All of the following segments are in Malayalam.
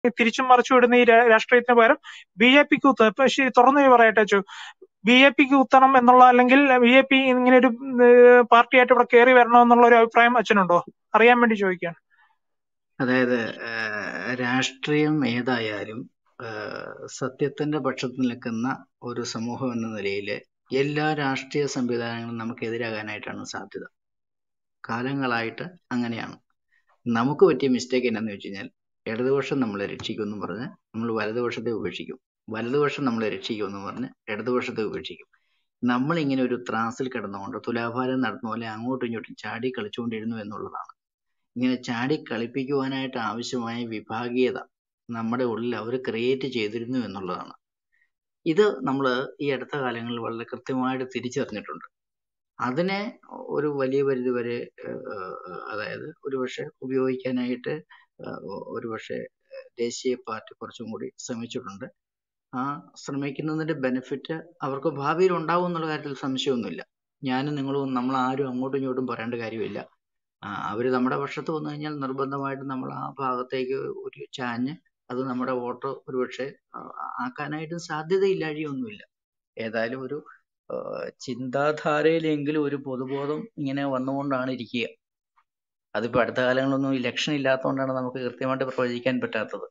തിരിച്ചും മറിച്ചു വിടുന്ന ഈ രാ- രാഷ്ട്രീയത്തിന് പകരം ബി ജെ പിക്ക് കുത്തുക ഇപ്പൊ ശരി തുറന്നു പറയട്ടെ അച്ചു ബി ജെ പിക്ക് കുത്തണം എന്നുള്ള അല്ലെങ്കിൽ ബി ജെ പി ഇങ്ങനെ ഒരു പാർട്ടിയായിട്ട് ഇവിടെ കയറി വരണം എന്നുള്ള ഒരു അഭിപ്രായം അച്ഛനുണ്ടോ അറിയാൻ വേണ്ടി ചോദിക്കുകയാണ് അതായത് ഏഹ്, രാഷ്ട്രീയം ഏതായാലും ഏഹ്, സത്യത്തിന്റെ പക്ഷത്ത് നിൽക്കുന്ന ഒരു സമൂഹം എന്ന നിലയിൽ എല്ലാ രാഷ്ട്രീയ സംവിധാനങ്ങളും നമുക്ക് എതിരാകാനായിട്ടാണ് സാധ്യത കാലങ്ങളായിട്ട് അങ്ങനെയാണ് നമുക്ക് പറ്റിയ മിസ്റ്റേക്ക് എന്നാന്ന് വെച്ച് കഴിഞ്ഞാൽ ഇടതുപക്ഷം നമ്മളെ രക്ഷിക്കുമെന്ന് പറഞ്ഞ് നമ്മൾ വലതുപക്ഷത്തെ ഉപേക്ഷിക്കും വലതുപക്ഷം നമ്മളെ രക്ഷിക്കുമെന്ന് പറഞ്ഞ് ഇടതുപക്ഷത്തെ ഉപേക്ഷിക്കും നമ്മൾ ഇങ്ങനെ ഒരു ത്രാസിൽ കിടന്നുകൊണ്ട് തുലാഭാരം നടന്ന പോലെ അങ്ങോട്ടും ഇങ്ങോട്ടും ചാടി കളിച്ചുകൊണ്ടിരുന്നു എന്നുള്ളതാണ് ഇങ്ങനെ ചാടി കളിപ്പിക്കുവാനായിട്ട് ആവശ്യമായ വിഭാഗീയത നമ്മുടെ ഉള്ളിൽ അവർ ക്രിയേറ്റ് ചെയ്തിരുന്നു എന്നുള്ളതാണ് ഇത് നമ്മൾ ഈ അടുത്ത കാലങ്ങളിൽ വളരെ കൃത്യമായിട്ട് തിരിച്ചറിഞ്ഞിട്ടുണ്ട് അതിനെ ഒരു വലിയ പരിധി വരെ ഏഹ്, ഏഹ്, അതായത് ഒരുപക്ഷെ ഉപയോഗിക്കാനായിട്ട് ഏഹ്, ഒരുപക്ഷെ ദേശീയ പാർട്ടി കുറച്ചും കൂടി ശ്രമിച്ചിട്ടുണ്ട് ആ ശ്രമിക്കുന്നതിന്റെ ബെനിഫിറ്റ് അവർക്ക് ഭാവിയിൽ ഉണ്ടാവും എന്നുള്ള കാര്യത്തിൽ സംശയമൊന്നുമില്ല ഞാനും നിങ്ങളും നമ്മൾ ആരും അങ്ങോട്ടും ഇങ്ങോട്ടും പറയേണ്ട കാര്യമില്ല ആ, അവര് നമ്മുടെ പക്ഷത്ത് വന്നു കഴിഞ്ഞാൽ നിർബന്ധമായിട്ടും നമ്മൾ ആ ഭാഗത്തേക്ക് ഒരു ചാഞ്ഞ് അത് നമ്മുടെ വോട്ട് ഒരുപക്ഷെ ആ, ആക്കാനായിട്ടും സാധ്യതയില്ലാഴിയൊന്നുമില്ല ഏതായാലും ഒരു ആ, ചിന്താധാരയിലെങ്കിലും ഒരു പൊതുബോധം ഇങ്ങനെ വന്നുകൊണ്ടാണ് ഇരിക്കുക അതിപ്പോ അടുത്ത കാലങ്ങളൊന്നും ഇലക്ഷൻ ഇല്ലാത്തതുകൊണ്ടാണ് നമുക്ക് കൃത്യമായിട്ട് പ്രവചിക്കാൻ പറ്റാത്തത്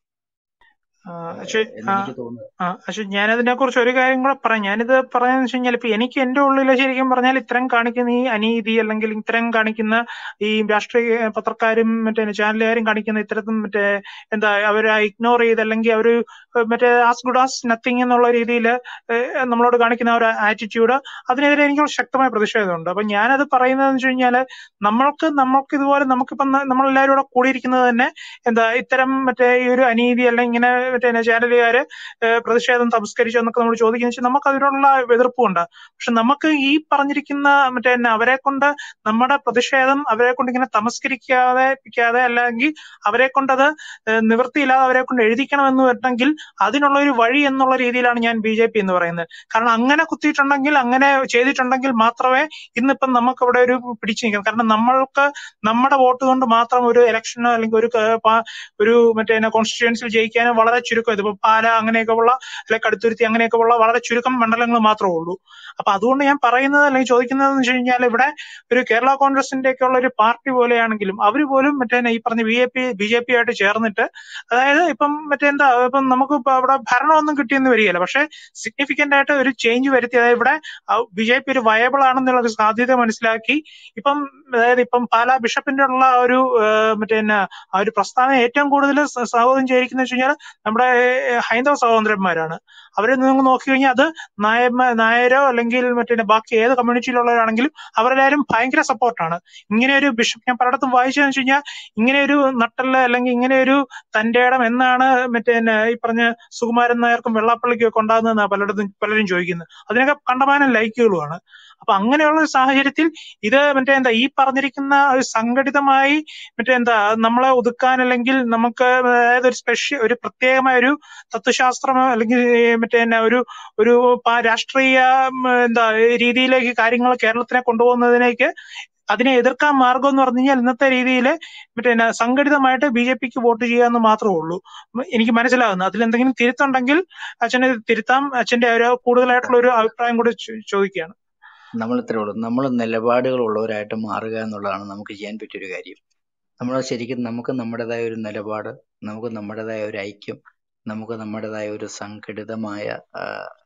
ആ, ആ, അച്ഛൻ എന്ന് ആ എനിക്ക് തോന്നുന്നത് ആ പക്ഷെ ഞാനതിനെ കുറിച്ച് ഒരു കാര്യം കൂടെ പറയാം ഞാനിത് പറയാന്ന് വെച്ച് കഴിഞ്ഞാൽ ഇപ്പൊ എനിക്ക് എന്റെ ഉള്ളിൽ ശരിക്കും പറഞ്ഞാൽ ഇത്തരം കാണിക്കുന്ന ഈ അനീതി അല്ലെങ്കിൽ ഇത്തരം കാണിക്കുന്ന ഈ രാഷ്ട്രീയ പത്രക്കാരും മറ്റേ ചാനലുകാരും കാണിക്കുന്ന ഇത്തരത്തിൽ മറ്റേ എന്താ അവരെ ഇഗ്നോർ ചെയ്ത് അല്ലെങ്കിൽ അവര് മറ്റേ ആസ് ഗുഡ് ആസ് നത്തിങ് എന്നുള്ള രീതിയിൽ നമ്മളോട് കാണിക്കുന്ന ആ ഒരു ആറ്റിറ്റ്യൂഡ് അതിനെതിരെ എനിക്ക് ശക്തമായ പ്രതിഷേധമുണ്ട് അപ്പൊ ഞാനത് പറയുന്നതെന്ന് വെച്ച് കഴിഞ്ഞാല് നമ്മൾക്ക് നമ്മൾക്ക് ഇതുപോലെ നമുക്കിപ്പം നമ്മളെല്ലാവരും കൂടെ കൂടിയിരിക്കുന്നത് തന്നെ എന്താ ഇത്തരം മറ്റേ ഈ ഒരു അനീതി അല്ലെങ്കിൽ ഇങ്ങനെ മറ്റേ ചാനലുകാര് ഏഹ് പ്രതിഷേധം തമസ്കരിച്ചു എന്നൊക്കെ നമ്മൾ ചോദിക്കുന്ന വെച്ചാൽ നമുക്ക് അതിനുള്ള എതിർപ്പുണ്ട് പക്ഷെ നമുക്ക് ഈ പറഞ്ഞിരിക്കുന്ന മറ്റേ എന്നാ അവരെ കൊണ്ട് നമ്മുടെ പ്രതിഷേധം അവരെ കൊണ്ട് ഇങ്ങനെ തമസ്കരിക്കാതെ പ്പിക്കാതെ അല്ലെങ്കിൽ അവരെ കൊണ്ട് അത് ഏഹ് നിവൃത്തിയില്ലാതെ അവരെ കൊണ്ട് എഴുതിക്കണം എന്ന് വരണമെങ്കിൽ അതിനുള്ള ഒരു വഴി എന്നുള്ള രീതിയിലാണ് ഞാൻ ബി ജെ പി എന്ന് പറയുന്നത് കാരണം അങ്ങനെ കുത്തിയിട്ടുണ്ടെങ്കിൽ അങ്ങനെ ചെയ്തിട്ടുണ്ടെങ്കിൽ മാത്രമേ ഇന്നിപ്പം നമുക്ക് ഇവിടെ ഒരു പിടിച്ചു നിൽക്കാം കാരണം നമ്മൾക്ക് നമ്മുടെ വോട്ട് കൊണ്ട് മാത്രം ഒരു ഇലക്ഷനോ അല്ലെങ്കിൽ ഒരു ക- പാ- ഒരു മറ്റേ കോൺസ്റ്റിറ്റ്യുവൻസിൽ ജയിക്കാനും വളരെ ചുരുക്കം ഇതിപ്പോ പാല അങ്ങനെയൊക്കെ ഉള്ള അല്ലെങ്കിൽ കടുത്തുരുത്തി അങ്ങനെയൊക്കെ ഉള്ള വളരെ ചുരുക്കം മണ്ഡലങ്ങൾ മാത്രമേ ഉള്ളൂ അപ്പൊ അതുകൊണ്ട് ഞാൻ പറയുന്നത് അല്ലെങ്കിൽ ചോദിക്കുന്നത് എന്ന് വെച്ച് കഴിഞ്ഞാൽ ഇവിടെ ഒരു കേരള കോൺഗ്രസിന്റെ ഒക്കെ ഉള്ള ഒരു പാർട്ടി പോലെയാണെങ്കിലും അവർ പോലും മറ്റേ ഈ പറഞ്ഞ B J P B J P ആയിട്ട് ചേർന്നിട്ട് അതായത് ഇപ്പം മറ്റേ എന്താ ഇപ്പം നമുക്ക് ഇപ്പൊ അവിടെ ഭരണമൊന്നും കിട്ടിയെന്ന് വരികയില്ല പക്ഷെ സിഗ്നിഫിക്കന്റ് ആയിട്ട് ഒരു ചേഞ്ച് വരുത്തി അതായത് ഇവിടെ ബി ജെ പി ഒരു വയബിൾ ആണെന്നുള്ള ഒരു സാധ്യത മനസ്സിലാക്കി ഇപ്പം അതായത് ഇപ്പം പാലാ ബിഷപ്പിന്റെ ഉള്ള ഒരു ഏഹ്, മറ്റേ എന്നാ ആ ഒരു പ്രസ്താവന ഏറ്റവും കൂടുതൽ സ്വാഗതം ചെയ്തിരിക്കുന്നത് വെച്ച് കഴിഞ്ഞാൽ നമ്മുടെ ഏഹ്, ഹൈന്ദവ സഹോദരന്മാരാണ് അവരെ നിങ്ങൾ നോക്കി കഴിഞ്ഞാൽ അത് നായന്മാ നായരോ അല്ലെങ്കിൽ മറ്റേ ബാക്കി ഏത് കമ്മ്യൂണിറ്റിയിലുള്ളവരാണെങ്കിലും അവരെല്ലാവരും ഭയങ്കര സപ്പോർട്ടാണ് ഇങ്ങനെ ഒരു ബിഷപ്പ് ഞാൻ പലയിടത്തും വായിച്ചതെന്ന് വെച്ച് കഴിഞ്ഞാൽ ഇങ്ങനെ ഒരു നട്ടല് അല്ലെങ്കിൽ ഇങ്ങനെ ഒരു തന്റെ ഇടം എന്നാണ് മറ്റേ എന്നാ ഈ പറഞ്ഞ സുകുമാരൻ നായർക്കും വെള്ളാപ്പള്ളിക്കും ഒക്കെ ഉണ്ടാകുന്നതെന്നാണ് പലയിടത്തും പലരും ചോദിക്കുന്നത് അതിനൊക്കെ കണ്ടമാനം ലൈക്കുകളുമാണ് അപ്പൊ അങ്ങനെയുള്ള ഒരു സാഹചര്യത്തിൽ ഇത് മറ്റേ എന്താ ഈ പറഞ്ഞിരിക്കുന്ന ഒരു സംഘടിതമായി മറ്റേ എന്താ നമ്മളെ ഒതുക്കാൻ അല്ലെങ്കിൽ നമുക്ക് അതായത് ഒരു സ്പെഷ്യൽ ഒരു പ്രത്യേകമായ ഒരു തത്വശാസ്ത്രമോ അല്ലെങ്കിൽ ഈ മറ്റേ എന്നാ ഒരു ഒരു പ- രാഷ്ട്രീയ ഉം, എന്താ രീതിയിലേക്ക് കാര്യങ്ങൾ കേരളത്തിനെ കൊണ്ടുപോകുന്നതിലേക്ക് അതിനെ എതിർക്കാൻ മാർഗം എന്ന് പറഞ്ഞു കഴിഞ്ഞാൽ ഇന്നത്തെ രീതിയിൽ മറ്റേ എന്നാ സംഘടിതമായിട്ട് ബി ജെ പിക്ക് വോട്ട് ചെയ്യാന്ന് മാത്രമേ ഉള്ളൂ ഉം, എനിക്ക് മനസ്സിലാകുന്നു അതിൽ എന്തെങ്കിലും തിരുത്തുണ്ടെങ്കിൽ അച്ഛനെ തിരുത്താം അച്ഛന്റെ ഒരു കൂടുതലായിട്ടുള്ള ഒരു അഭിപ്രായം കൂടി ചോ- ചോദിക്കുകയാണ് നമ്മൾ ഇത്രേ ഉള്ളൂ നമ്മൾ നിലപാടുകളുള്ളവരായിട്ട് മാറുക എന്നുള്ളതാണ് നമുക്ക് ചെയ്യാൻ പറ്റിയൊരു കാര്യം നമ്മൾ ശരിക്കും നമുക്ക് നമ്മുടേതായ ഒരു നിലപാട് നമുക്ക് നമ്മുടേതായ ഒരു ഐക്യം നമുക്ക് നമ്മുടേതായ ഒരു സംഘടിതമായ ആ,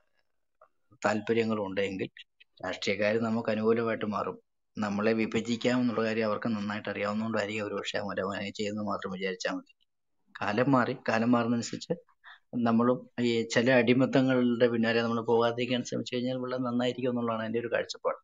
താല്പര്യങ്ങൾ ഉണ്ടെങ്കിൽ രാഷ്ട്രീയക്കാർ നമുക്ക് അനുകൂലമായിട്ട് മാറും നമ്മളെ വിഭജിക്കാം എന്നുള്ള കാര്യം അവർക്ക് നന്നായിട്ട് അറിയാവുന്നതുകൊണ്ടായിരിക്കും ഒരു പക്ഷേ അവരവനെ ചെയ്യുന്നത് മാത്രം വിചാരിച്ചാൽ മതി കാലം മാറി കാലം മാറുന്നതനുസരിച്ച് നമ്മളും ഈ ചില അടിമത്തങ്ങളുടെ പിന്നാലെ നമ്മൾ പോകാതിരിക്കാൻ ശ്രമിച്ചു കഴിഞ്ഞാൽ വളരെ നന്നായിരിക്കും എന്നുള്ളതാണ് എൻ്റെ ഒരു കാഴ്ചപ്പാട്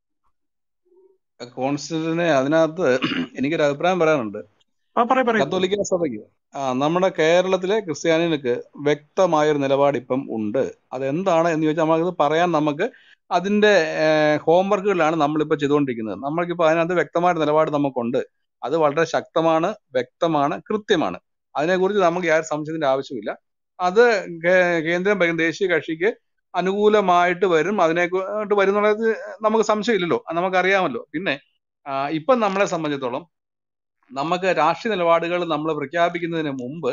കോൺസ്റ്റന്റിനെ അതിനകത്ത് എനിക്കൊരു അഭിപ്രായം പറയാനുണ്ട് ആ പറയൂ പറയൂ കത്തോലിക്ക സഭയ്ക്ക് ആ നമ്മുടെ കേരളത്തിലെ ക്രിസ്ത്യാനികൾക്ക് വ്യക്തമായൊരു നിലപാട് ഇപ്പം ഉണ്ട് അതെന്താണ് എന്ന് ചോദിച്ചാൽ നമുക്കത് പറയാൻ നമുക്ക് അതിന്റെ ഹോംവർക്കുകളാണ് നമ്മളിപ്പോൾ ചെയ്തുകൊണ്ടിരിക്കുന്നത് നമ്മൾക്കിപ്പോൾ അതിനകത്ത് വ്യക്തമായിട്ട് നിലപാട് നമുക്കുണ്ട് അത് വളരെ ശക്തമാണ് വ്യക്തമാണ് കൃത്യമാണ് അതിനെക്കുറിച്ച് നമുക്ക് യാതൊരു സംശയത്തിന്റെ ആവശ്യമില്ല അത് കേ- കേന്ദ്രം ഭരിക്കുന്ന ദേശീയ കക്ഷിക്ക് അനുകൂലമായിട്ട് വരും അതിനെക്കുറിച്ച് വരും എന്നുള്ളത് നമുക്ക് സംശയമില്ലല്ലോ അത് നമുക്കറിയാമല്ലോ പിന്നെ ആ, ഇപ്പം നമ്മളെ സംബന്ധിച്ചിടത്തോളം നമുക്ക് രാഷ്ട്രീയ നിലപാടുകൾ നമ്മൾ പ്രഖ്യാപിക്കുന്നതിന് മുമ്പ്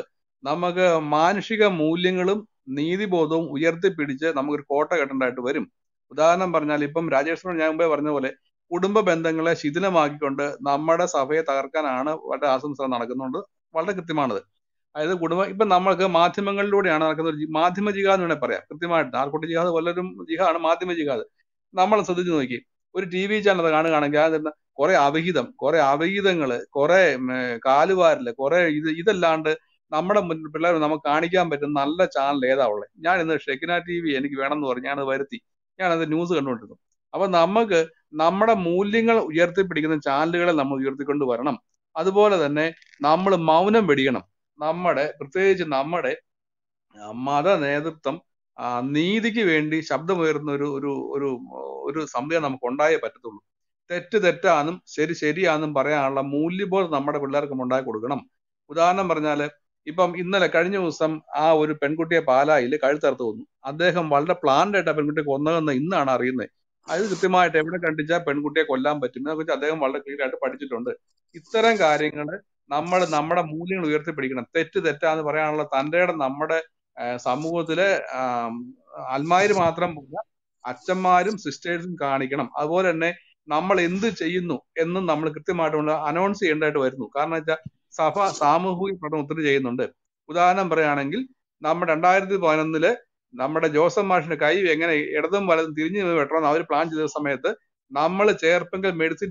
നമുക്ക് മാനുഷിക മൂല്യങ്ങളും നീതിബോധവും ഉയർത്തിപ്പിടിച്ച് നമുക്കൊരു കോട്ട കെട്ടേണ്ടതായിട്ട് വരും ഉദാഹരണം പറഞ്ഞാൽ ഇപ്പം രാജേഷിനോട് ഞാൻ മുമ്പേ പറഞ്ഞ പോലെ കുടുംബ ബന്ധങ്ങളെ ശിഥിലമാക്കിക്കൊണ്ട് നമ്മുടെ സഭയെ തകർക്കാനാണ് വളരെ ആശംസ നടക്കുന്നുണ്ട് വളരെ കൃത്യമാണത് അതായത് കുടുംബ ഇപ്പൊ നമ്മൾക്ക് മാധ്യമങ്ങളിലൂടെയാണ് നടക്കുന്ന ഒരു ജി- മാധ്യമ ജിഹാദ് എന്ന് വേണേൽ പറയാം കൃത്യമായിട്ട് നാർക്കോട്ടിക് ജിഹാദ് വല്ലൊരും ജിഹാദാണ് മാധ്യമ ജിഹാദ് നമ്മൾ ശ്രദ്ധിച്ചു നോക്കി ഒരു ടി വി ചാനൽ കാണുകയാണെങ്കിൽ അതിന് കുറെ അവിഹിതം കുറെ അവഹിതങ്ങള് കുറെ ഉം, ഏർ കാലുവാരല് കുറെ ഇത് ഇതല്ലാണ്ട് നമ്മുടെ മുന്നിൽ പിള്ളേർ നമുക്ക് കാണിക്കാൻ പറ്റുന്ന നല്ല ചാനൽ ഏതാ ഉള്ളത് ഞാൻ ഇന്ന് ഷെക്കിന ടി വി എനിക്ക് വേണമെന്ന് പറഞ്ഞ് ഞാനത് വരുത്തി ഞാനത് ന്യൂസ് കണ്ടുകൊണ്ടിരുന്നു അപ്പൊ നമുക്ക് നമ്മുടെ മൂല്യങ്ങൾ ഉയർത്തിപ്പിടിക്കുന്ന ചാനലുകളെ നമ്മൾ ഉയർത്തിക്കൊണ്ട് വരണം അതുപോലെ തന്നെ നമ്മൾ മൗനം വെടിയണം നമ്മുടെ പ്രത്യേകിച്ച് നമ്മുടെ ആ, മത നേതൃത്വം ആ, നീതിക്ക് വേണ്ടി ശബ്ദമുയർന്ന ഒരു ഒരു ഒരു ഒരു സംവിധാനം നമുക്ക് ഉണ്ടായേ പറ്റത്തുള്ളൂ തെറ്റ് തെറ്റാന്നും ശരി ശരിയാന്നും പറയാനുള്ള മൂല്യബോധം നമ്മുടെ പിള്ളേർക്കും ഉണ്ടാക്കി കൊടുക്കണം ഉദാഹരണം പറഞ്ഞാല് ഇപ്പം ഇന്നലെ കഴിഞ്ഞ ദിവസം ആ ഒരു പെൺകുട്ടിയെ പാലായിൽ കഴുത്തറുത്ത് കൊന്നു അദ്ദേഹം വളരെ പ്ലാൻഡ് ആയിട്ട് ആ പെൺകുട്ടിയെ കൊന്നതെന്ന് ഇന്നാണ് അറിയുന്നത് അത് കൃത്യമായിട്ട് എവിടെ കണ്ടിച്ചാൽ പെൺകുട്ടിയെ കൊല്ലാൻ പറ്റും ഇതിനെക്കുറിച്ച് അദ്ദേഹം വളരെ ക്ലിയർ ആയിട്ട് പഠിച്ചിട്ടുണ്ട് ഇത്തരം കാര്യങ്ങൾ നമ്മൾ നമ്മുടെ മൂല്യങ്ങൾ ഉയർത്തിപ്പിടിക്കണം തെറ്റ് തെറ്റാന്ന് പറയാനുള്ള തന്റെ ഇടം നമ്മുടെ ആ, സമൂഹത്തിലെ ആം, അൽമാര് മാത്രം പോരാ അച്ഛന്മാരും സിസ്റ്റേഴ്സും കാണിക്കണം അതുപോലെ തന്നെ നമ്മൾ എന്ത് ചെയ്യുന്നു എന്നും നമ്മൾ കൃത്യമായിട്ട് അനൗൺസ് ചെയ്യേണ്ടതായിട്ട് വരുന്നു കാരണം വെച്ചാൽ സഭ സാമൂഹിക പഠനം ഒത്തിരി ചെയ്യുന്നുണ്ട് ഉദാഹരണം പറയുകയാണെങ്കിൽ നമ്മുടെ രണ്ടായിരത്തി പതിനൊന്നില് നമ്മുടെ ജോസഫ് മാഷിന്റെ കൈ എങ്ങനെ ഇടതും വലതും തിരിഞ്ഞു നിന്ന് വെട്ടണമെന്ന് അവർ പ്ലാൻ ചെയ്ത സമയത്ത് നമ്മൾ ചേർപ്പെങ്കിൽ മെഡിസിൻ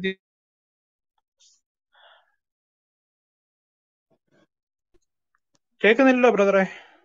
കേൾക്കുന്നില്ലല്ലോ ബ്രദറെ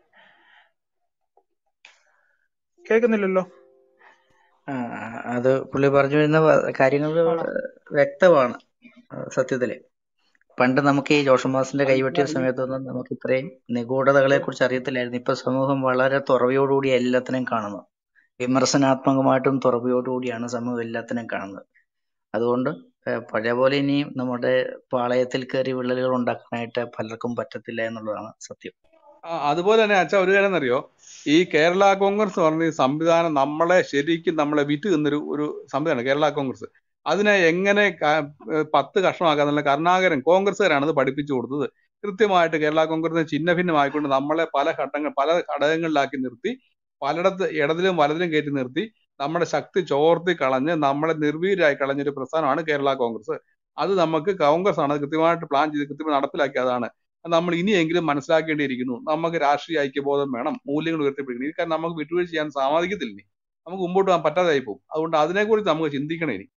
കേൾക്കുന്നില്ലല്ലോ ആ, അത് പുള്ളി പറഞ്ഞു വരുന്ന കാര്യങ്ങൾ ആണോ വ്യക്തമാണ് ആ, സത്യത്തില് പണ്ട് നമുക്ക് ഈ ജോഷമാസിന്റെ അല്ല കൈവെട്ടിയ ഈ സമയത്തൊന്നും നമുക്ക് ഇത്രയും നിഗൂഢതകളെ കുറിച്ച് അറിയത്തില്ലായിരുന്നു ഇപ്പൊ സമൂഹം വളരെ തുറവിയോടുകൂടി എല്ലാത്തിനെയും കാണുന്നു വിമർശനാത്മകമായിട്ടും തുറവിയോടുകൂടിയാണ് സമൂഹം എല്ലാത്തിനെയും കാണുന്നത് അതുകൊണ്ട് ഏഹ്, പഴയ പോലെ ഇനിയും നമ്മുടെ പാളയത്തിൽ കയറി വിള്ളലുകൾ ഉണ്ടാക്കാനായിട്ട് പലർക്കും പറ്റത്തില്ല എന്നുള്ളതാണ് സത്യം ആ, അതുപോലെ തന്നെ അച്ഛാ ഒരു കാര്യം അറിയോ ഈ കേരള കോൺഗ്രസ് പറഞ്ഞ ഈ സംവിധാനം നമ്മളെ ശരിക്കും നമ്മളെ വിറ്റ് തിന്നൊരു ഒരു സംവിധാനം കേരള കോൺഗ്രസ് അതിനെ എങ്ങനെ ക- ഏഹ് പത്ത് കഷ്ണമാക്കാന്നുള്ള കരുണാകരൻ കോൺഗ്രസ്സുകാരാണ് ഇത് പഠിപ്പിച്ചു കൊടുത്തത് കൃത്യമായിട്ട് കേരള കോൺഗ്രസിനെ ഛിന്ന ഭിന്നമായിക്കൊണ്ട് നമ്മളെ പല ഘട്ടങ്ങൾ പല ഘടകങ്ങളിലാക്കി നിർത്തി പലയിടത്ത് ഇടതിലും വലതിലും കയറ്റി നിർത്തി നമ്മുടെ ശക്തി ചോർത്തി കളഞ്ഞ് നമ്മളെ നിർവീര്യരായി കളഞ്ഞൊരു പ്രസ്ഥാനമാണ് കേരള കോൺഗ്രസ് അത് നമുക്ക് കോൺഗ്രസ് ആണ് അത് കൃത്യമായിട്ട് പ്ലാൻ ചെയ്ത് കൃത്യമായി നടപ്പിലാക്കിയതാണ് അത് നമ്മൾ ഇനിയെങ്കിലും മനസ്സിലാക്കേണ്ടിയിരിക്കുന്നു നമുക്ക് രാഷ്ട്രീയ ഐക്യബോധം വേണം മൂല്യങ്ങൾ ഉയർത്തിപ്പിടിക്കണം ഈ കാര്യം നമുക്ക് വിട്ടുവീഴ്ച ചെയ്യാൻ സാധിക്കത്തില്ല ഇനി നമുക്ക് മുമ്പോട്ട് പോകാൻ പറ്റാതായി പോകും അതുകൊണ്ട് അതിനെക്കുറിച്ച് നമുക്ക് ചിന്തിക്കണം ഇനി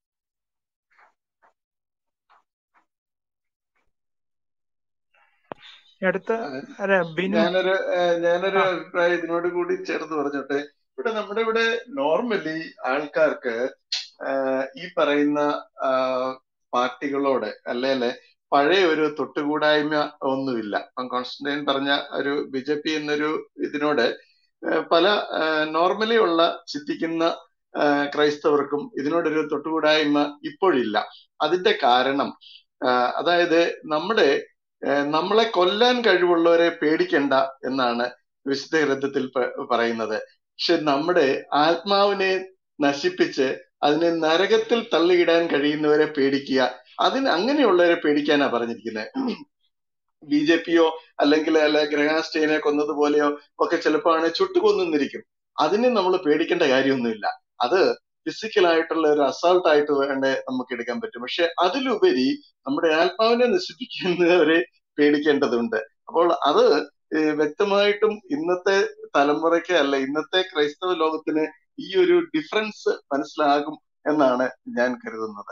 ഈ അടുത്ത അല്ല ബിനു ഞാനൊരു ഏഹ് ഞാനൊരു ആ അഭിപ്രായം ഇതിനോട് കൂടി ചേർത്ത് പറഞ്ഞോട്ടെ ഇവിടെ നമ്മുടെ ഇവിടെ നോർമലി ആൾക്കാർക്ക് ആഹ് ഈ പറയുന്ന ആഹ് പാർട്ടികളോട് അല്ലെങ്കിൽ പഴയ ഒരു തൊട്ടുകൂടായ്മ ഒന്നുമില്ല ഇപ്പം കോൺസ്റ്റന്റൈൻ പറഞ്ഞ ഒരു ബി ജെ പി എന്നൊരു ഇതിനോട് ഏഹ് പല നോർമലി ഉള്ള ചിന്തിക്കുന്ന ആഹ് ക്രൈസ്തവർക്കും ഇതിനോടൊരു തൊട്ടുകൂടായ്മ ഇപ്പോഴില്ല അതിന്റെ കാരണം ആഹ് അതായത് നമ്മുടെ ഏഹ് നമ്മളെ കൊല്ലാൻ കഴിവുള്ളവരെ പേടിക്കണ്ട എന്നാണ് വിശുദ്ധ ഗ്രന്ഥത്തിൽ പ- പറയുന്നത് പക്ഷെ നമ്മുടെ ആത്മാവിനെ നശിപ്പിച്ച് അതിനെ നരകത്തിൽ തള്ളിയിടാൻ കഴിയുന്നവരെ പേടിക്കുക അതിന് അങ്ങനെയുള്ളവരെ പേടിക്കാനാ പറഞ്ഞിരിക്കുന്നത് ബി ജെ പിയോ അല്ലെങ്കിൽ അല്ല ഗ്രഹാസ്റ്റേനെ കൊന്നതുപോലെയോ ഒക്കെ ചിലപ്പോൾ ആണ് ചുട്ടുകൊന്നിരിക്കും അതിനെ നമ്മൾ പേടിക്കേണ്ട കാര്യമൊന്നുമില്ല അത് ഫിസിക്കൽ ആയിട്ടുള്ള ഒരു അസാൾട്ട് ആയിട്ട് വേണ്ടേ നമുക്ക് എടുക്കാൻ പറ്റും പക്ഷെ അതിലുപരി നമ്മുടെ ആത്മാവിനെ നശിപ്പിക്കുന്നവരെ പേടിക്കേണ്ടതുണ്ട് അപ്പോൾ അത് ഏഹ് വ്യക്തമായിട്ടും ഇന്നത്തെ തലമുറയ്ക്ക് അല്ല ഇന്നത്തെ ക്രൈസ്തവ ലോകത്തിന് ഈ ഒരു ഡിഫറൻസ് മനസ്സിലാകും എന്നാണ് ഞാൻ കരുതുന്നത്